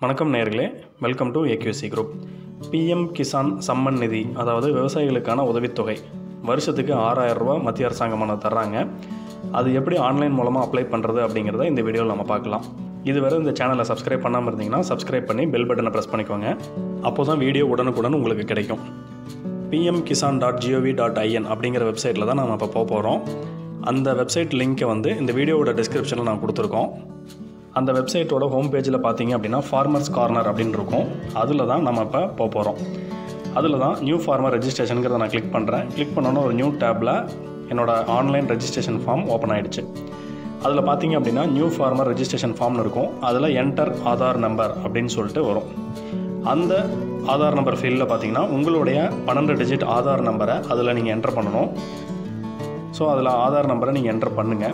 வணக்கம் நேர்களே welcome to AQC group PM Kisan Samman Nidhi அதாவது விவசாயிகளுக்கான உதவித்தொகை வருஷத்துக்கு ஆறாயிரம் ரூபாய் மத்திய அரசாங்கமான தர்றாங்க அது எப்படி ஆன்லைன் மூலமாக அப்ளை பண்ணுறது அப்படிங்கிறத இந்த வீடியோவில் நம்ம பார்க்கலாம் இதுவரை இந்த சேனலை சப்ஸ்கிரைப் பண்ணாமல் இருந்தீங்கன்னா சப்ஸ்கிரைப் பண்ணி பெல் பட்டனை ப்ரெஸ் பண்ணிக்கோங்க அப்போ தான் வீடியோ உடனுக்குடன் உங்களுக்கு கிடைக்கும் PM Kisan dot GOV dot IN அப்படிங்கிற வெப்சைட்டில் தான் நம்ம இப்போ போக போகிறோம் அந்த வெப்சைட் லிங்க்கை வந்து இந்த வீடியோவோட டிஸ்கிரிப்ஷனில் நான் கொடுத்துருக்கோம் அந்த வெப்சைட்டோட ஹோம் பேஜில் பார்த்தீங்க அப்படின்னா ஃபார்மர்ஸ் கார்னர் அப்படின்னு இருக்கும் அதில் தான் நம்ம இப்போ போக போகிறோம் அதில் தான் நியூ ஃபார்மர் ரெஜிஸ்ட்ரேஷனுங்கிறத நான் கிளிக் பண்ணுறேன் கிளிக் பண்ணோன்னே ஒரு நியூ டேப்பில் என்னோட ஆன்லைன் ரெஜிஸ்ட்ரேஷன் ஃபார்ம் ஓப்பன் ஆகிடுச்சு அதில் பார்த்தீங்க அப்படின்னா நியூ ஃபார்மர் ரெஜிஸ்ட்ரேஷன் ஃபார்ம்னு இருக்கும் அதில் என்டர் ஆதார் நம்பர் அப்படின்னு சொல்லிட்டு வரும் அந்த ஆதார் நம்பர் ஃபீல்டில் பார்த்தீங்கன்னா உங்களுடைய பன்னெண்டு டிஜிட் ஆதார் நம்பரை அதில் நீங்கள் என்டர் பண்ணணும் ஸோ அதில் ஆதார் நம்பரை நீங்கள் என்டர் பண்ணுங்கள்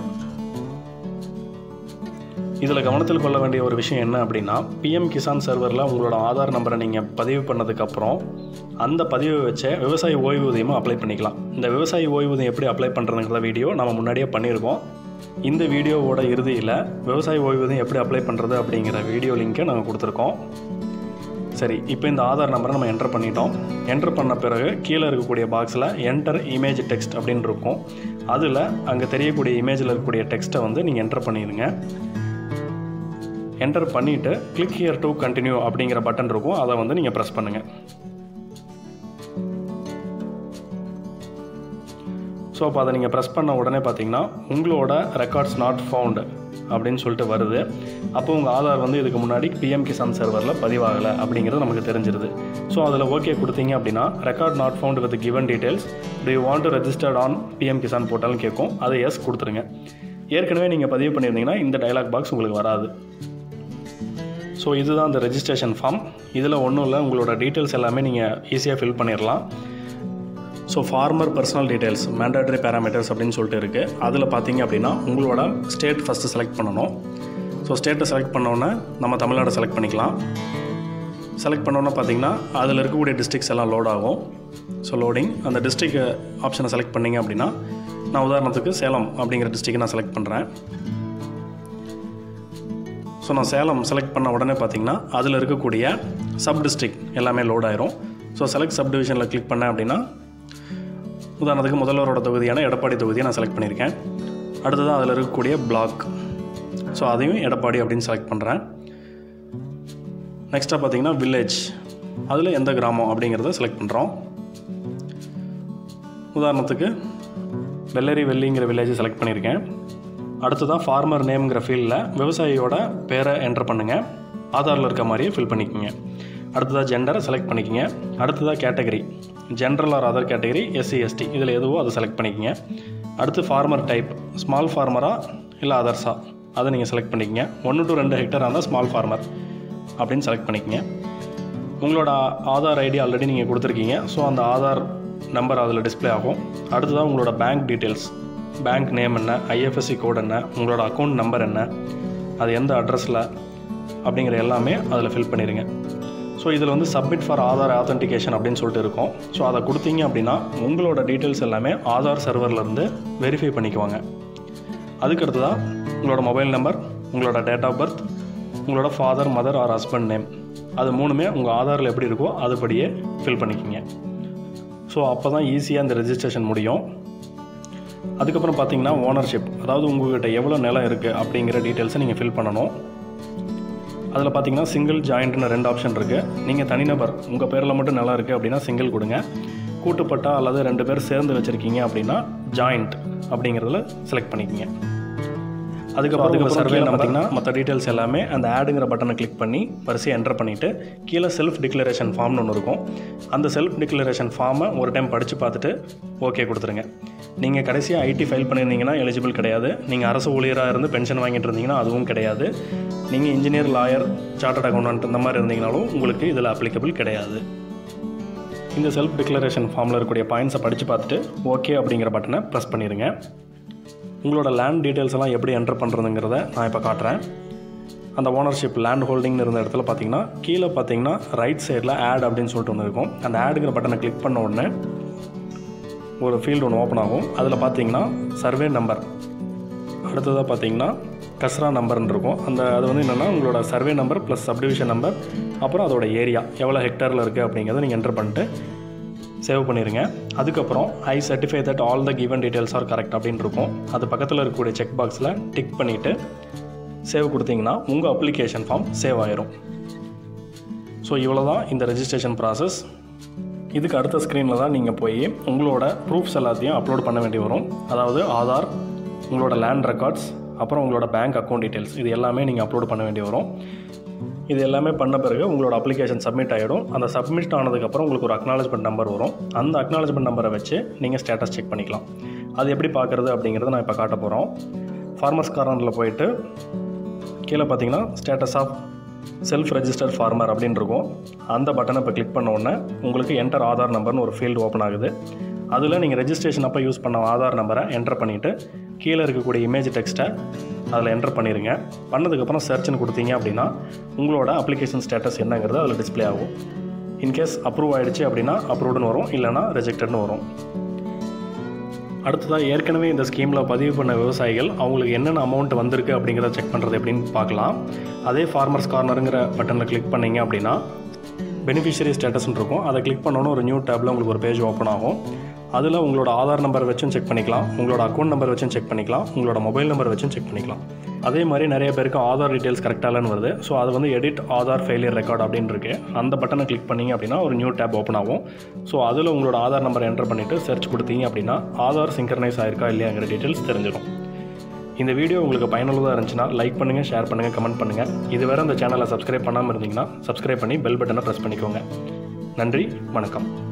இதில் கவனத்தில் கொள்ள வேண்டிய ஒரு விஷயம் என்ன அப்படின்னா பிஎம் கிசான் சர்வரில் உங்களோட ஆதார் நம்பரை நீங்கள் பதிவு பண்ணதுக்கப்புறம் அந்த பதிவை வச்ச விவசாய ஓய்வூதியமாக அப்ளை பண்ணிக்கலாம் இந்த விவசாய ஓய்வூதியம் எப்படி அப்ளை பண்ணுறதுங்கிற வீடியோ நம்ம முன்னாடியே பண்ணியிருக்கோம் இந்த வீடியோவோட இறுதியில் விவசாய ஓய்வூதியம் எப்படி அப்ளை பண்ணுறது அப்படிங்கிற வீடியோ லிங்க்கை நாங்கள் கொடுத்துருக்கோம் சரி இப்போ இந்த ஆதார் நம்பரை நம்ம என்டர் பண்ணிட்டோம் என்டர் பண்ண பிறகு கீழே இருக்கக்கூடிய பாக்ஸில் என்டர் இமேஜ் டெக்ஸ்ட் அப்படின்னு இருக்கும் அதில் அங்கே தெரியக்கூடிய இமேஜில் இருக்கக்கூடிய டெக்ஸ்ட்டை வந்து நீங்கள் என்டர் பண்ணிடுங்க என்டர் பண்ணிவிட்டு கிளிக் ஹியர் டு கண்டினியூ அப்படிங்கிற பட்டன் இருக்கும் அதை வந்து நீங்கள் ப்ரெஸ் பண்ணுங்கள் ஸோ அப்போ அதை நீங்கள் ப்ரெஸ் பண்ண உடனே பார்த்தீங்கன்னா உங்களோட ரெக்கார்ட்ஸ் நாட் ஃபவுண்டு அப்படின்னு சொல்லிட்டு வருது அப்போ உங்கள் ஆதார் வந்து இதுக்கு முன்னாடி பிஎம் கிசான் சர்வரில் பதிவாகலை அப்படிங்கிறது நமக்கு தெரிஞ்சிருது ஸோ அதில் ஓகே கொடுத்தீங்க அப்படின்னா record not found with given details do you want to registered on PM Kisan போர்ட்டல்னு கேட்கும் அதை எஸ் கொடுத்துருங்க ஏற்கனவே நீங்கள் பதிவு பண்ணியிருந்தீங்கன்னா இந்த டயலாக் பாக்ஸ் உங்களுக்கு வராது ஸோ இதுதான் அந்த ரெஜிஸ்ட்ரேஷன் ஃபார்ம் இதில் ஒன்றும் இல்லை உங்களோட டீட்டெயில்ஸ் எல்லாமே நீங்கள் ஈஸியாக ஃபில் பண்ணிடலாம் so farmer personal details mandatory parameters அப்படின்னு சொல்லிட்டு இருக்குது அதில் பார்த்தீங்க அப்படின்னா உங்களோட ஸ்டேட் ஃபஸ்ட்டு செலக்ட் பண்ணணும் ஸோ ஸ்டேட்டை செலக்ட் பண்ணோன்னே நம்ம தமிழ்நாடு செலக்ட் பண்ணிக்கலாம் செலக்ட் பண்ணோன்னே பார்த்தீங்கன்னா அதில் இருக்கக்கூடிய டிஸ்ட்ரிக்ஸ் எல்லாம் லோட் ஆகும் ஸோ லோடிங் அந்த டிஸ்ட்ரிக் ஆப்ஷனை செலக்ட் பண்ணிங்க அப்படின்னா நான் உதாரணத்துக்கு சேலம் அப்படிங்கிற டிஸ்ட்ரிக்டை நான் செலக்ட் பண்ணுறேன் ஸோ நான் சேலம் செலக்ட் பண்ண உடனே பார்த்தீங்கன்னா அதில் இருக்கக்கூடிய சப் டிஸ்ட்ரிக்ட் எல்லாமே லோட் ஆயிரும் ஸோ செலக்ட் சப் டிவிஷனில் கிளிக் பண்ணேன் அப்படின்னா உதாரணத்துக்கு முதல்வரோட தொகுதியான எடப்பாடி தொகுதியை நான் செலக்ட் பண்ணியிருக்கேன் அடுத்ததாக அதில் இருக்கக்கூடிய பிளாக் ஸோ அதையும் எடப்பாடி அப்படின்னு செலக்ட் பண்ணுறேன் நெக்ஸ்ட்டாக பார்த்தீங்கன்னா வில்லேஜ் அதில் எந்த கிராமம் அப்படிங்கிறத செலக்ட் பண்ணுறோம் உதாரணத்துக்கு வெள்ளரி வெள்ளிங்கிற வில்லேஜை செலக்ட் பண்ணியிருக்கேன் அடுத்ததாக ஃபார்மர் நேம்ங்கிற ஃபீல்டில் விவசாயியோட பேரை என்டர் பண்ணுங்கள் ஆதாரில் இருக்க மாதிரியே ஃபில் பண்ணிக்கோங்க அடுத்ததாக ஜெண்டரை செலக்ட் பண்ணிக்கோங்க அடுத்ததாக category general or other category SC ST இதில் எதுவோ அதை செலக்ட் பண்ணிக்கோங்க அடுத்து ஃபார்மர் டைப் ஸ்மால் ஃபார்மரா இல்லை அதர்ஸா அதை நீங்கள் செலக்ட் பண்ணிக்கோங்க ஒன்று டு ரெண்டு ஹெக்டர் இருந்தால் ஸ்மால் ஃபார்மர் அப்படின்னு செலக்ட் பண்ணிக்கோங்க உங்களோட ஆதார் ஐடி ஆல்ரெடி நீங்கள் கொடுத்துருக்கீங்க ஸோ அந்த ஆதார் நம்பர் அதில் டிஸ்ப்ளே ஆகும் அடுத்ததாக உங்களோட பேங்க் டீட்டெயில்ஸ் பேங்க் நேம் என்ன ஐஎஃப்எஸ்சி கோட் என்ன உங்களோட அக்கௌண்ட் நம்பர் என்ன அது எந்த அட்ரஸில் அப்படிங்கிற எல்லாமே அதில் ஃபில் பண்ணிடுங்க ஸோ இதில் வந்து சப்மிட் ஃபார் ஆதார் ஆத்தென்டிகேஷன் அப்படின்னு சொல்லிட்டு இருக்கும் ஸோ அதை கொடுத்தீங்க அப்படின்னா உங்களோட டீட்டெயில்ஸ் எல்லாமே ஆதார் சர்வர்லேருந்து வெரிஃபை பண்ணிக்குவாங்க அதுக்கடுத்து தான் உங்களோட மொபைல் நம்பர் உங்களோட டேட் ஆஃப் பர்த் உங்களோட father mother or husband name அது மூணுமே உங்கள் ஆதாரில் எப்படி இருக்கோ அதுபடியே ஃபில் பண்ணிக்கிங்க ஸோ அப்போ தான் ஈஸியாக இந்த ரெஜிஸ்ட்ரேஷன் முடியும் அதுக்கப்புறம் பார்த்தீங்கன்னா ஓனர்ஷிப் அதாவது உங்கள்கிட்ட எவ்வளோ நிலம் இருக்குது அப்படிங்கிற டீட்டெயில்ஸை நீங்கள் ஃபில் பண்ணணும் அதில் பார்த்தீங்கன்னா சிங்கிள் ஜாயிண்ட்னு ரெண்டு ஆப்ஷன் இருக்குது நீங்கள் தனிநபர் உங்கள் பேரில் மட்டும் நிலம் இருக்குது அப்படின்னா சிங்கிள் கொடுங்க கூட்டுப்பட்டா அல்லது ரெண்டு பேர் சேர்ந்து வச்சுருக்கீங்க அப்படின்னா ஜாயிண்ட் அப்படிங்கிறதுல செலக்ட் பண்ணிக்கோங்க அதுக்கப்புறம் அதுக்கு சர்வே பார்த்தீங்கன்னா மற்ற டீட்டெயில்ஸ் எல்லாமே அந்த ஆடுங்கிற பட்டனை கிளிக் பண்ணி வரிசையை என்டர் பண்ணிவிட்டு கீழே செல்ஃப் டிக்ளரேஷன் ஃபார்ம்னு ஒன்று இருக்கும் அந்த செல்ஃப் டிக்ளரேஷன் ஃபார்மை ஒரு டைம் படித்து பார்த்துட்டு ஓகே கொடுத்துருங்க நீங்கள் கடைசியாக ஐடி ஃபைல் பண்ணியிருந்தீங்கன்னா எலிஜிபிள் கிடையாது நீங்கள் அரசு ஊழியராக இருந்து பென்ஷன் வாங்கிட்டு இருந்தீங்கன்னா அதுவும் கிடையாது நீங்கள் இன்ஜினியர் லாயர் சார்ட்டர்ட் அக்கௌண்டன்ட் இந்த மாதிரி இருந்தீங்கனாலும் உங்களுக்கு இதில் அப்ளிகபிள் கிடையாது இந்த செல்ஃப் டிக்ளரேஷன் ஃபார்மில் இருக்கக்கூடிய பாயிண்ட்ஸை படித்து பார்த்துட்டு ஓகே அப்படிங்கிற பட்டனை ப்ரெஸ் பண்ணிடுங்க உங்களோட லேண்ட் டீட்டெயில்ஸ் எல்லாம் எப்படி என்டர் பண்ணுறதுங்கிறத நான் இப்போ காட்டுறேன் அந்த ஓனர்ஷிப் லேண்ட் ஹோல்டிங்னு இருந்த இடத்துல பார்த்தீங்கன்னா கீழே பார்த்தீங்கன்னா ரைட் சைடில் ஆட் அப்படின்னு சொல்லிட்டு ஒன்று இருக்கும் அந்த ஆடுங்கிற பட்டனை கிளிக் பண்ண உடனே ஒரு ஃபீல்டு ஒன்று ஓப்பன் ஆகும் அதில் பார்த்தீங்கன்னா சர்வே நம்பர் அடுத்ததாக பார்த்தீங்கன்னா கஸ்ரா நம்பர்னு இருக்கும் அந்த அது வந்து என்னென்னா உங்களோட survey number plus subdivision number அப்புறம் அதோட ஏரியா எவ்வளோ ஹெக்டரில் இருக்குது அப்படிங்கிறத நீங்கள் என்டர் பண்ணிட்டு சேவ் பண்ணிடுங்க அதுக்கப்புறம் I certify that all the given details are correct அப்படின்னு இருக்கும் அது பக்கத்தில் இருக்கக்கூடிய செக் பாக்ஸில் டிக் பண்ணிவிட்டு சேவ் கொடுத்தீங்கன்னா உங்கள் அப்ளிகேஷன் ஃபார்ம் சேவ் ஆயிரும் ஸோ இவ்வளோ தான் இந்த ரெஜிஸ்ட்ரேஷன் ப்ராசஸ் இதுக்கு அடுத்த ஸ்க்ரீனில் தான் நீங்கள் போய் உங்களோட ப்ரூஃப்ஸ் எல்லாத்தையும் அப்லோட் பண்ண வேண்டி வரும் அதாவது ஆதார் உங்களோட லேண்ட் ரெக்கார்ட்ஸ் அப்புறம் உங்களோட பேங்க் அக்கௌண்ட் டீட்டெயில்ஸ் இது எல்லாமே நீங்கள் அப்லோட் பண்ண வேண்டி வரும் இது எல்லாமே பண்ண பிறகு உங்களோட அப்ளிகேஷன் சப்மிட் ஆகிடும் அந்த சப்மிட் ஆனதுக்கப்புறம் உங்களுக்கு ஒரு அக்னாலஜ்மெண்ட் நம்பர் வரும் அந்த அக்னாலஜ்மெண்ட் நம்பரை வச்சு நீங்கள் ஸ்டேட்டஸ் செக் பண்ணிக்கலாம் அது எப்படி பார்க்குறது அப்படிங்கிறத நான் இப்போ காட்ட போகிறோம் ஃபார்மர்ஸ் கார்னரில் போயிட்டு கீழே பார்த்தீங்கன்னா status of self register farmer அப்படின்னு இருக்கும் அந்த பட்டனை இப்போ கிளிக் பண்ண உடனே உங்களுக்கு என்டர் ஆதார் நம்பர்னு ஒரு ஃபீல்டு ஓப்பன் ஆகுது அதில் நீங்கள் ரெஜிஸ்ட்ரேஷன் அப்போ யூஸ் பண்ண ஆதார் நம்பரை என்டர் பண்ணிவிட்டு கீழே இருக்கக்கூடிய இமேஜ் டெக்ஸ்ட்டை அதில் என்டர் பண்ணிடுங்க பண்ணதுக்கப்புறம் சர்ச்னு கொடுத்தீங்க அப்படின்னா உங்களோட அப்ளிகேஷன் ஸ்டேட்டஸ் என்னங்கிறது அதில் டிஸ்ப்ளே ஆகும் இன்கேஸ் அப்ரூவ் ஆகிடுச்சு அப்படின்னா அப்ரூவ்டுன்னு வரும் இல்லைனா ரிஜெக்டட்னு வரும் அடுத்ததாக ஏற்கனவே இந்த ஸ்கீமில் பதிவு பண்ண விவசாயிகள் அவங்களுக்கு என்னென்ன அமௌண்ட் வந்திருக்கு அப்படிங்கிறத செக் பண்ணுறது எப்படின்னு பார்க்கலாம் அதே ஃபார்மர்ஸ் கார்னருங்கிற பட்டனில் கிளிக் பண்ணீங்க அப்படின்னா பெனிஃபிஷியரி ஸ்டேட்டஸ்னு இருக்கும் அதை கிளிக் பண்ணோன்னு ஒரு நியூ டேப்பில் உங்களுக்கு ஒரு பேஜ் ஓப்பன் ஆகும் அதில் உங்களோட ஆதார் நம்பர் வச்சும் செக் பண்ணிக்கலாம் உங்களோட அக்கௌண்ட் நம்பர் வச்சும் செக் பண்ணிக்கலாம் உங்களோட மொபைல் நம்பர் வச்சும் செக் பண்ணிக்கலாம் அதே மாதிரி நிறைய பேருக்கு ஆதார் டீட்டெயில்ஸ் கரெக்டாகலன்னு வருது ஸோ அது வந்து எடிட் ஆதார் ஃபெயிலியர் ரெக்கார்ட் அப்படின்னு இருக்கு அந்த பட்டனை கிளிக் பண்ணீங்க அப்படின்னா ஒரு நியூ டேப் ஓப்பன் ஆகும் ஸோ அதில் உங்களோட ஆதார் நம்பர் என்டர் பண்ணிவிட்டு சர்ச் கொடுத்தீங்க அப்படின்னா ஆதார் சிங்க்ரனைஸ் ஆயிருக்கா இல்லையாங்கிற டீட்டெயில்ஸ் தெரிஞ்சிடும் இந்த வீடியோ உங்களுக்கு பயனுள்ளதாக இருந்துச்சுன்னா லைக் பண்ணுங்கள் ஷேர் பண்ணுங்கள் கமெண்ட் பண்ணுங்கள் இதுவரை இந்த சேனலை சப்ஸ்கிரைப் பண்ணாமல் இருந்தீங்கன்னா சப்ஸ்கிரைப் பண்ணி பெல் பட்டனை ப்ரெஸ் பண்ணிக்கோங்க நன்றி வணக்கம்